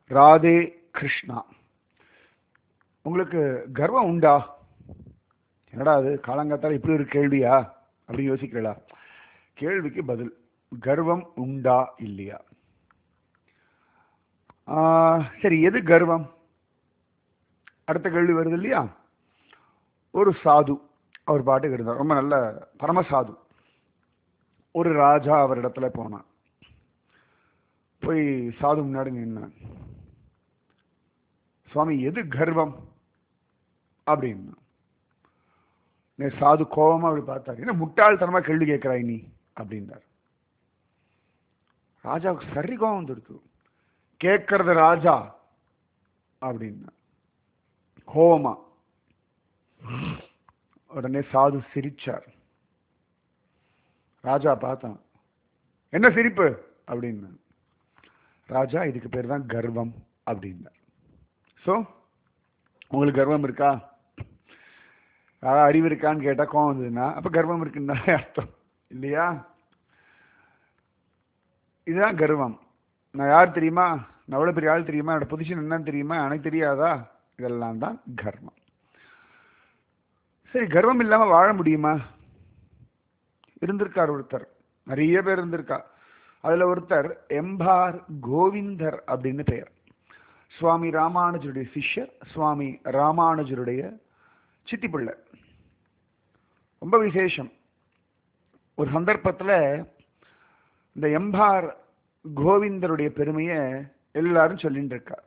ராதே கிருஷ்ணா உங்களுக்கு கர்வம் உண்டா என்னடா அது காலங்காத்தால இப்படி ஒரு கேள்வியா அப்படின்னு யோசிக்கிறீங்களா கேள்விக்கு பதில் கர்வம் உண்டா இல்லையா ஆ, சரி எது கர்வம் அடுத்த கேள்வி வருது இல்லையா ஒரு சாது அவர் பாட்டுக்கு இருந்தார் ரொம்ப நல்ல பரமசாது ஒரு ராஜா அவரிடத்துல போனான் போய் சாது முன்னாடி நின்னான் சுவாமி எது கர்வம் அப்படின்னா நே சாது கோபமா அப்படி பார்த்தாரு என்ன முட்டாள்தனமா கேள்வி கேட்கிறாய் நீ அப்படின்னார் ராஜாவுக்கு சரி கோபம் வந்துடுத்து கேட்கறது ராஜா அப்படின்னா கோபமா உடனே சாது சிரிச்சார் ராஜா பார்த்தான் என்ன சிரிப்பு அப்படின்னு ராஜா இதுக்கு பேர் தான் கர்வம் அப்படின்னார் ஸோ உங்களுக்கு கர்வம் இருக்கா யாராவது அறிவு இருக்கான்னு கேட்டால் கோவம் வந்ததுன்னா அப்போ கர்வம் இருக்குன்னு தானே அர்த்தம் இல்லையா இதுதான் கர்வம் நான் யார் தெரியுமா நான் எவ்வளோ பெரிய ஆள் தெரியுமா என்னோட பொசிஷன் என்னன்னு தெரியுமா எனக்கு தெரியாதா இதெல்லாம் தான் கர்வம் சரி கர்வம் இல்லாமல் வாழ முடியுமா இருந்திருக்கார் ஒருத்தர் நிறைய பேர் இருந்திருக்கா அதுல ஒருத்தர் எம்பார் கோவிந்தர் அப்படின்னு பெயர் சுவாமி ராமானுஜருடைய சிஷ்யர் சுவாமி ராமானுஜருடைய சித்தி பிள்ளை ரொம்ப விசேஷம் ஒரு சந்தர்ப்பத்துல இந்த எம்பார் கோவிந்தருடைய பெருமையை எல்லாரும் சொல்லிட்டு இருக்கா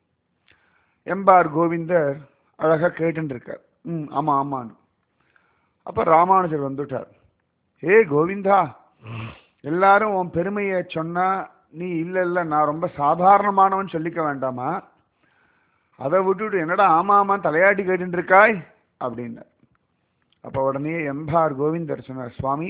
எம்பார் கோவிந்தர் அழகா கேட்டுட்டு இருக்கார் ம் ஆமா ஆமான்னு அப்ப ராமானுஜர் வந்துட்டார் ஏ கோவிந்தா எல்லாரும் உன் பெருமையை சொன்னா நீ இல்ல இல்ல நான் ரொம்ப சாதாரணமானவன் சொல்லிக்க வேண்டாமா அதை விட்டுட்டு என்னடா ஆமா ஆமா தலையாட்டி கேட்டுட்டு இருக்காய் அப்படின்னார் அப்ப உடனே எம்பார் கோவிந்தர் சொன்னார் சுவாமி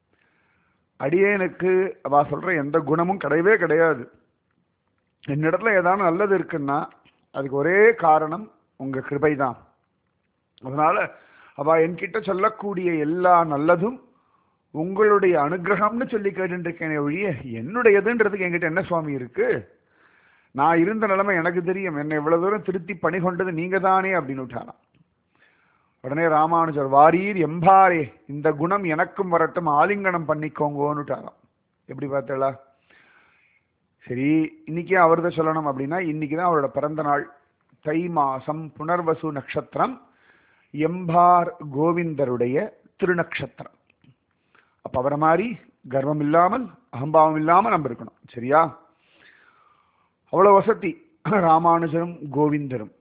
அடியேனுக்கு அவ சொல்ற எந்த குணமும் கிடையவே கிடையாது என்னிடத்துல ஏதாவது நல்லது இருக்குன்னா அதுக்கு ஒரே காரணம் உங்க கிருபை தான் அதனால அவ என்கிட்ட சொல்லக்கூடிய எல்லா நல்லதும் உங்களுடைய அனுகிரகம்னு சொல்லி கேட்டுட்டு இருக்கேனே ஒழிய என்னுடையதுன்றதுக்கு என்கிட்ட என்ன சுவாமி இருக்கு நான் இருந்த நிலைமை எனக்கு தெரியும் என்னை இவ்வளவு தூரம் திருத்தி பணி கொண்டது நீங்க தானே அப்படின்னு விட்டாராம் உடனே ராமானுஜர் வாரீர் எம்பாரே இந்த குணம் எனக்கும் வரட்டும் ஆலிங்கனம் பண்ணிக்கோங்கோன்னு விட்டாராம் எப்படி பார்த்தலா சரி இன்னைக்கே அவர்த சொல்லணும் அப்படின்னா இன்னைக்கு தான் அவரோட பிறந்த நாள் தை மாசம் புனர்வசு நட்சத்திரம் எம்பார் கோவிந்தருடைய திருநக்ஷத்திரம் அப்ப அவரை மாதிரி கர்வம் இல்லாமல் அகம்பாவம் இல்லாமல் நம்ம இருக்கணும் சரியா அவ்வளவு வசதி ராமானுஜரும் கோவிந்தரும்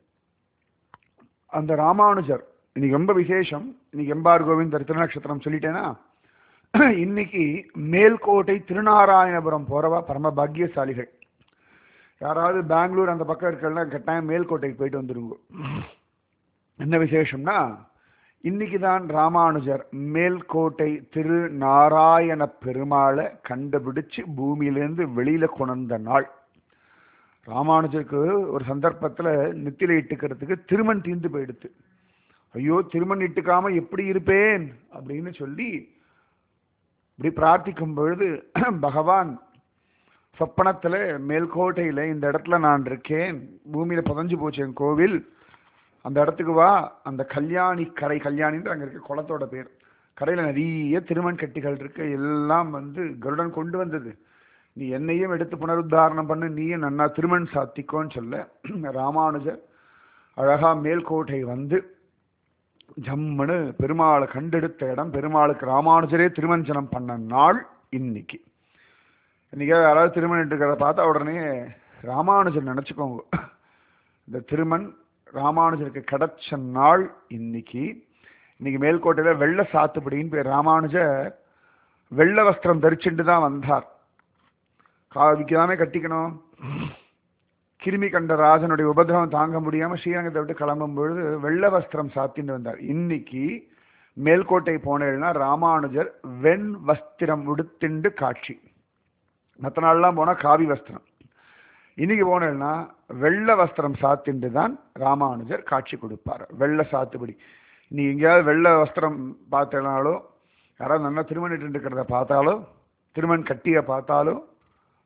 அந்த ராமானுஜர் இன்னைக்கு ரொம்ப விசேஷம் இன்னைக்கு எம்பார் கோவிந்தர் திருநக்ஷத்திரம் சொல்லிட்டேனா இன்னைக்கு மேல்கோட்டை திருநாராயணபுரம் போறவா பரம பாக்கியசாலிகள் யாராவது பெங்களூர் அந்த பக்கம் இருக்கல கட்டாயம் மேல்கோட்டைக்கு போயிட்டு வந்துருங்க என்ன விசேஷம்னா இன்னைக்கு தான் ராமானுஜர் மேல்கோட்டை திரு நாராயண பெருமாளை கண்டுபிடிச்சு பூமியிலேருந்து வெளியில கொணர்ந்த நாள் ராமானுஜருக்கு ஒரு சந்தர்ப்பத்துல நெத்தில இட்டுக்கிறதுக்கு திருமண் தீர்ந்து போயிடுத்து ஐயோ திருமண் இட்டுக்காம எப்படி இருப்பேன் அப்படின்னு சொல்லி இப்படி பிரார்த்திக்கும் பொழுது பகவான் சொப்பனத்துல மேல்கோட்டையில இந்த இடத்துல நான் இருக்கேன் பூமியில புதஞ்சு போச்சு என் கோவில் அந்த இடத்துக்கு வா அந்த கல்யாணி கரை கல்யாணின்ற அங்க இருக்க குளத்தோட பேர் கரையில நிறைய திருமண் கட்டிகள் இருக்கு எல்லாம் வந்து கருடன் கொண்டு வந்தது நீ என்னையும் எடுத்து புனருத்தாரணம் பண்ணு நீயும் நன்னா திருமண் சாத்திக்கோன்னு சொல்ல ராமானுஜர் அழகா மேல்கோட்டை வந்து ஜம்முன்னு பெருமாளை கண்டெடுத்த இடம் பெருமாளுக்கு ராமானுஜரே திருமஞ்சனம் பண்ண நாள் இன்னைக்கு இன்னைக்கு யாராவது திருமணம் இருக்கிறத பார்த்தா உடனே ராமானுஜர் நினைச்சுக்கோங்க இந்த திருமண் ராமானுஜருக்கு கிடைச்ச நாள் இன்னைக்கு இன்னைக்கு மேல்கோட்டையில வெள்ள சாத்துப்படின்னு பேர் ராமானுஜர் வெள்ள வஸ்திரம் தரிச்சுட்டு தான் வந்தார் காவிக்கு தானே கட்டிக்கணும் கிருமி கண்ட ராஜனுடைய உபதிரவம் தாங்க முடியாம ஸ்ரீரங்கத்தை விட்டு கிளம்பும் பொழுது வெள்ள வஸ்திரம் சாத்தின்னு வந்தார் இன்னைக்கு மேல்கோட்டை போனேன்னா ராமானுஜர் வெண் வஸ்திரம் உடுத்திண்டு காட்சி மற்ற நாள்லாம் போனா காவி வஸ்திரம் இன்னைக்கு போனேன்னா வெள்ள வஸ்திரம் சாத்திண்டு தான் ராமானுஜர் காட்சி கொடுப்பார் வெள்ள சாத்துபடி நீ எங்கேயாவது வெள்ள வஸ்திரம் பார்த்தனாலோ யாராவது நல்லா திருமணிட்டு இருக்கிறத பார்த்தாலோ திருமண் கட்டிய பார்த்தாலோ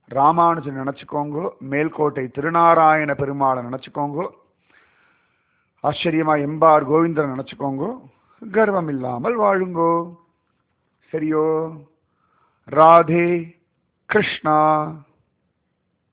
ராமானுஜன் நினச்சிக்கோங்கோ மேல்கோட்டை திருநாராயண பெருமாளை நினச்சிக்கோங்கோ ஆச்சரியமா எம்பார் கோவிந்தன் நினச்சிக்கோங்கோ கர்வம் இல்லாமல் வாழுங்கோ சரியோ ராதே கிருஷ்ணா